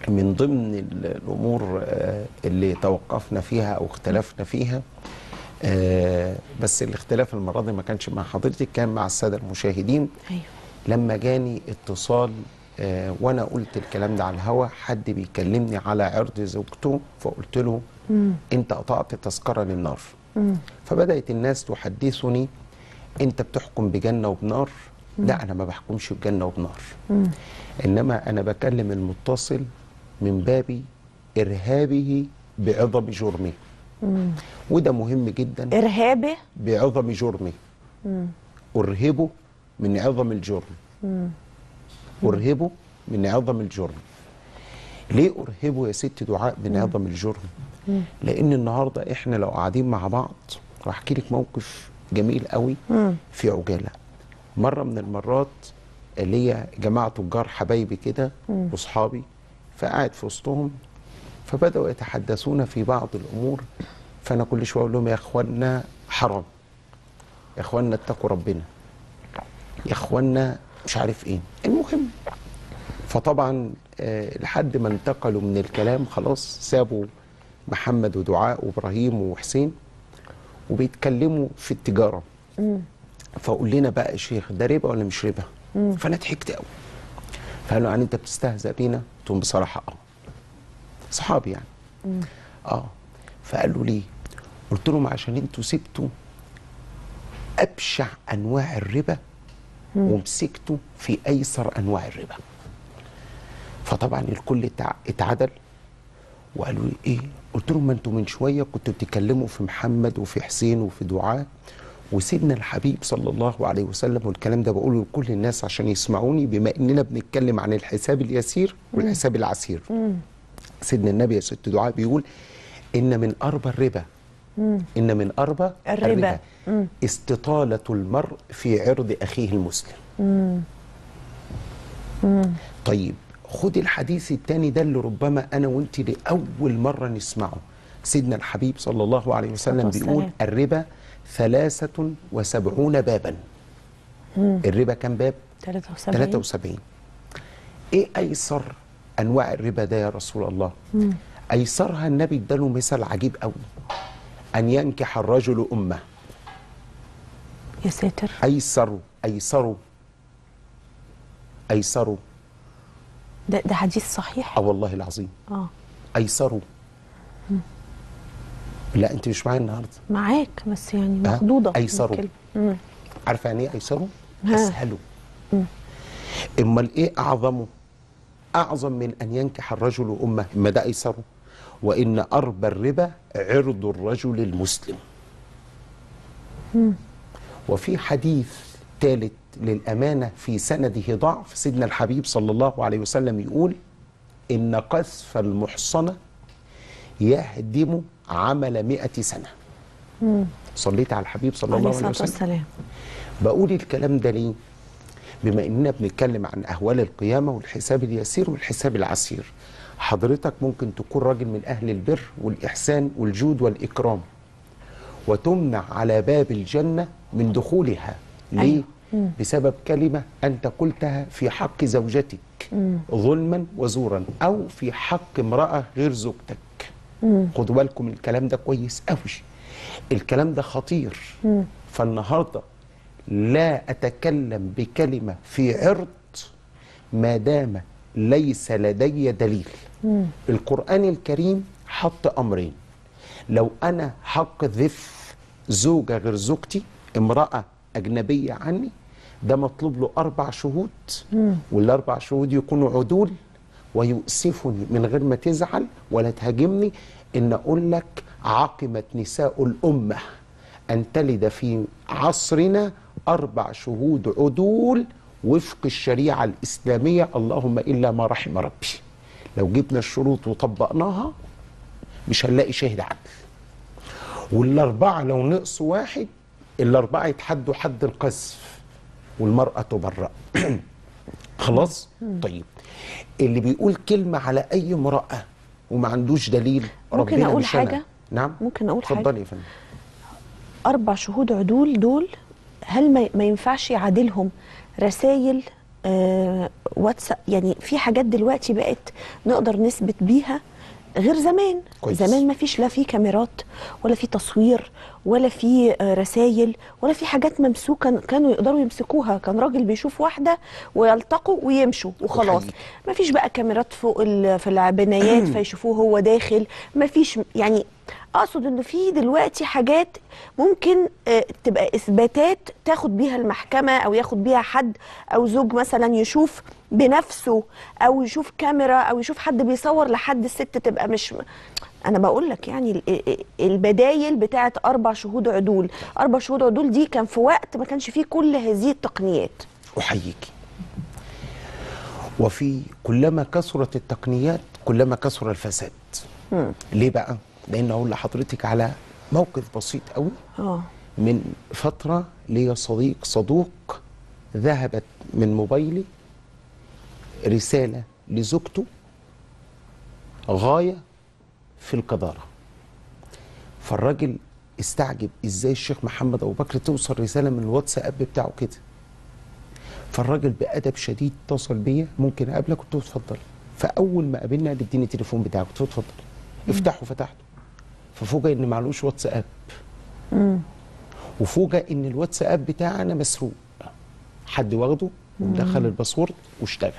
من ضمن ال- الامور آه، اللي توقفنا فيها او اختلفنا فيها آه، بس الاختلاف المره دي ما كانش مع حضرتك كان مع الساده المشاهدين ايوه لما جاني اتصال آه، وانا قلت الكلام ده على الهوا حد بيكلمني على عرض زوجته فقلت له انت قطعت تذكره للنار فبدات الناس تحدثني انت بتحكم بجنه وبنار لا انا ما بحكمش بجنه وبنار انما انا بكلم المتصل من باب ارهابه بعظم جرمه وده مهم جدا ارهابي بعظم جرمه أرهبه من عظم الجرم أرهبه من عظم الجرم ليه أرهبه يا ست دعاء من عظم الجرم لأن النهاردة إحنا لو قاعدين مع بعض وأحكي لك موقف جميل قوي في عجالة مرة من المرات اللي هي جماعة تجار حبايبي كده وصحابي فقاعد في وسطهم فبدأوا يتحدثون في بعض الأمور فأنا كل شوية أقول لهم يا إخوانا حرام يا إخوانا اتقوا ربنا يا إخوانا مش عارف إيه المهم فطبعا آه، لحد ما انتقلوا من الكلام خلاص سابوا محمد ودعاء وإبراهيم وحسين وبيتكلموا في التجارة فقول لنا بقى يا شيخ ده ربا ولا مش ربا فأنا ضحكت قوي فقالوا يعني أنت بتستهزأ بينا قلت لهم بصراحة اه صحابي يعني اه فقالوا ليه قلت لهم عشان انتوا سبتوا ابشع انواع الربا ومسكتوا في ايسر انواع الربا فطبعا الكل اتع- اتعدل وقالوا لي ايه قلت لهم ما انتوا من شويه كنتوا بتتكلموا في محمد وفي حسين وفي دعاء وسيدنا الحبيب صلى الله عليه وسلم والكلام ده بقوله لكل الناس عشان يسمعوني بما اننا بنتكلم عن الحساب اليسير والحساب العسير سيدنا النبي يا ست دعاء بيقول ان من اربى الربا ان من اربى الربا. استطاله المرء في عرض اخيه المسلم طيب خد الحديث الثاني ده اللي ربما انا وانت لاول مره نسمعه سيدنا الحبيب صلى الله عليه وسلم والسلام. بيقول الربا ثلاثة وسبعون بابا الربا كم باب 73 73 ايه ايسر انواع الربا ده يا رسول الله ايسرها النبي اداله مثال عجيب قوي ان ينكح الرجل امه يا ساتر ايسر ايسر ايسر ده ده حديث صحيح اه والله العظيم اه ايسر لا انت مش معايا النهارده معاك بس يعني ها؟ مخضوضه أيسره. الكلمة. مم. عارفه يعني ايه ايسره ها. اسهله امال ايه اعظمه اعظم من ان ينكح الرجل امه اما ده ايسره وان اربى الربا عرض الرجل المسلم وفي حديث ثالث للامانه في سنده ضعف سيدنا الحبيب صلى الله عليه وسلم يقول ان قذف المحصنه يهدم عمل مئة سنه صليت على الحبيب صلى عليه الله عليه الصلاه وسلم والسلام بقول الكلام ده ليه؟ بما اننا بنتكلم عن اهوال القيامه والحساب اليسير والحساب العسير. حضرتك ممكن تكون راجل من اهل البر والاحسان والجود والاكرام. وتمنع على باب الجنه من دخولها. ليه؟ بسبب كلمه انت قلتها في حق زوجتك ظلما وزورا او في حق امراه غير زوجتك. خدوا بالكم من الكلام ده كويس قوي. الكلام ده خطير. فالنهارده لا أتكلم بكلمة في عرض ما دام ليس لدي دليل القرآن الكريم حط أمرين لو أنا حقذف زوجة غير زوجتي امرأة أجنبية عني ده مطلوب له أربع شهود والأربع شهود يكونوا عدول ويؤسفني من غير ما تزعل ولا تهاجمني إن أقول لك عقمت نساء الأمة أن تلد في عصرنا أربع شهود عدول وفق الشريعة الإسلامية اللهم إلا ما رحم ربي لو جبنا الشروط وطبقناها مش هنلاقي شاهد عدل والأربعة لو نقصوا واحد الأربعة يتحدوا حد القذف والمرأة تبرأ خلاص طيب اللي بيقول كلمة على أي امرأة وما عندوش دليل ممكن ربنا أقول مش أنا. حاجة؟ نعم ممكن أقول حاجة؟ اتفضلي يا فندم اربع شهود عدول دول هل ما ما ينفعش يعادلهم رسائل آه واتساب يعني في حاجات دلوقتي بقت نقدر نثبت بيها غير زمان كويس. زمان ما فيش لا في كاميرات ولا في تصوير ولا في آه، رسائل ولا في حاجات ممسوكه كانوا يقدروا يمسكوها كان راجل بيشوف واحده ويلتقوا ويمشوا وخلاص وحقيقي. ما فيش بقى كاميرات فوق ال- في البنايات فيشوفوه هو داخل ما فيش يعني اقصد ان في دلوقتي حاجات ممكن آه، تبقى اثباتات تاخد بيها المحكمه او ياخد بيها حد او زوج مثلا يشوف بنفسه او يشوف كاميرا او يشوف حد بيصور لحد الست تبقى مش انا بقول لك يعني ال- البدايل بتاعت اربع شهود عدول اربع شهود عدول دي كان في وقت ما كانش فيه كل هذه التقنيات احييك وفي كلما كثرت التقنيات كلما كثر الفساد ليه بقى لان اقول لحضرتك على موقف بسيط قوي اه من فتره ليا صديق صدوق ذهبت من موبايلي رساله لزوجته غايه في القذاره فالراجل استعجب ازاي الشيخ محمد ابو بكر توصل رساله من الواتساب بتاعه كده فالراجل بادب شديد اتصل بيا ممكن اقابلك قلت له اتفضل فاول ما قابلنا قال اديني التليفون بتاعك قلت له اتفضل افتحه فتحته ففوجئ ان معلوش واتساب وفوجئ ان الواتساب بتاعنا مسروق حد واخده ودخل الباسورد واشتغل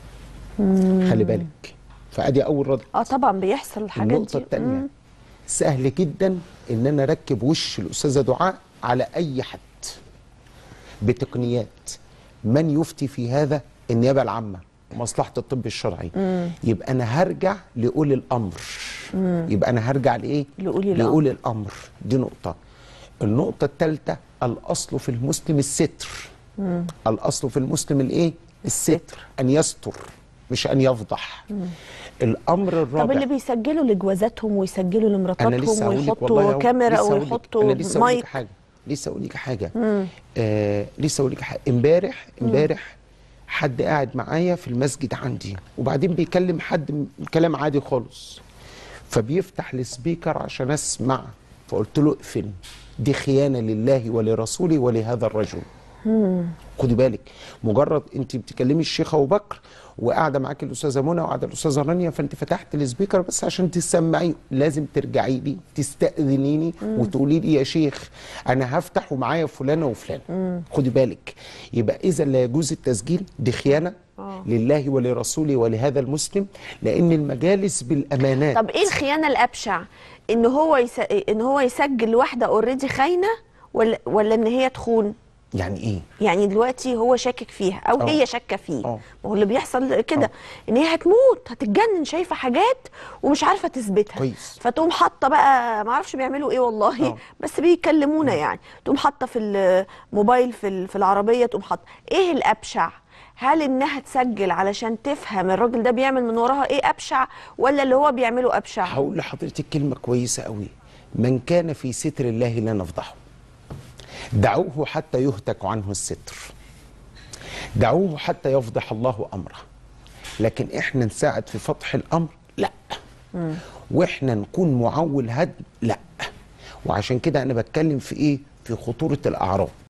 خلي بالك فادي اول رد اه طبعا بيحصل الحاجات النقطة دي الثانية مم. سهل جدا ان انا اركب وش الاستاذة دعاء على اي حد بتقنيات من يفتي في هذا النيابة العامة مصلحة الطب الشرعي يبقى انا هرجع لاولي الامر يبقى انا هرجع لايه لأولي الأمر. لاولي الامر دي نقطة النقطة الثالثة الاصل في المسلم الستر الاصل في المسلم الايه الستر ان يستر مش ان يفضح الامر الرابع طب اللي بيسجلوا لجوازاتهم ويسجلوا انا لمراتاتهم لسه هقول لك والله ويحطوا أهو، كاميرا لسه هقول لك- ويحطوا انا لسه هقول لك مايك حاجه لسه اقول لك حاجه آه لسه اقول لك حاجه امبارح امبارح حد قاعد معايا في المسجد عندي وبعدين بيكلم حد م- كلام عادي خالص فبيفتح السبيكر عشان اسمع فقلت له اقفل دي خيانه لله ولرسوله ولهذا الرجل خدي بالك مجرد انت بتكلمي الشيخ ابو بكر وقاعده معاك الاستاذه منى وقاعده الاستاذه رانيا فانت فتحت السبيكر بس عشان تسمعي لازم ترجعي لي تستاذنيني وتقولي لي يا شيخ انا هفتح ومعايا فلانه وفلانه خدي بالك يبقى اذا لا يجوز التسجيل دي خيانه آه. لله ولرسوله ولهذا المسلم لان المجالس بالامانات طب ايه الخيانه الابشع ان هو يس... ان هو يسجل واحده اوريدي خاينه ولا ولا ان هي تخون يعني ايه يعني دلوقتي هو شاكك فيها او آه. هي شاكه فيه آه. ما هو اللي بيحصل كده ان هي هتموت هتتجنن شايفه حاجات ومش عارفه تثبتها كويس. فتقوم حاطه بقى ما اعرفش بيعملوا ايه والله آه. بس بيكلمونا يعني تقوم حاطه في الموبايل في ال- في العربيه تقوم حاطه ايه الابشع هل انها تسجل علشان تفهم الراجل ده بيعمل من وراها ايه ابشع ولا اللي هو بيعمله ابشع هقول لحضرتك كلمة كويسة قوي من كان في ستر الله لا نفضحه دعوه حتى يهتك عنه الستر دعوه حتى يفضح الله أمره لكن إحنا نساعد في فتح الأمر لا وإحنا نكون معول هدم لا وعشان كده أنا بتكلم في إيه في خطورة الأعراض